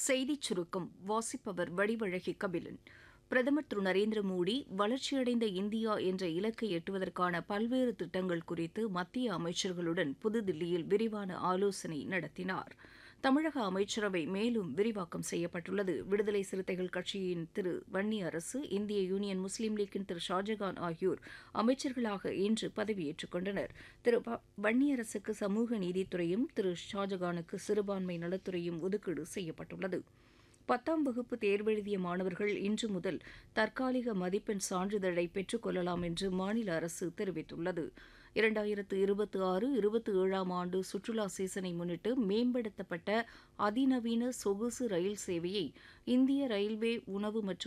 செய்திச் சுருக்கம் வாசிப்பவர் வடிவழகி கபிலன் பிரதமர் திரு நரேந்திர மோடி வளர்ச்சியடைந்த இந்தியா என்ற இலக்கை எட்டுவதற்கான பல்வேறு திட்டங்கள் குறித்து மத்திய அமைச்சர்களுடன் புதுதில்லியில் விரிவான ஆலோசனை நடத்தினார் தமிழக அமைச்சரவை மேலும் விரிவாக்கம் செய்யப்பட்டுள்ளது விடுதலை சிறுத்தைகள் கட்சியின் திரு வன்னி அரசு இந்திய யூனியன் முஸ்லீம் லீக்கின் திரு ஷாஜகான் ஆகியோர் அமைச்சர்களாக இன்று பதவியேற்றுக் கொண்டனர் திரு ப- வன்னியரசுக்கு சமூக நீதித்துறையும் திரு ஷாஜகானுக்கு சிறுபான்மை நலத்துறையும் ஒதுக்கீடு செய்யப்பட்டுள்ளது பத்தாம் வகுப்பு தேர்வெழுதிய மாணவர்கள் இன்று முதல் தற்காலிக மதிப்பெண் சான்றிதழை பெற்றுக் கொள்ளலாம் என்று மாநில அரசு தெரிவித்துள்ளது இரண்டாயிரத்து இருபத்தி ஆறு இருபத்தி ஏழாம் ஆண்டு சுற்றுலா சீசனை முன்னிட்டு மேம்படுத்தப்பட்ட அதிநவீன சொகுசு ரயில் சேவையை இந்திய ரயில்வே உணவு மற்றும்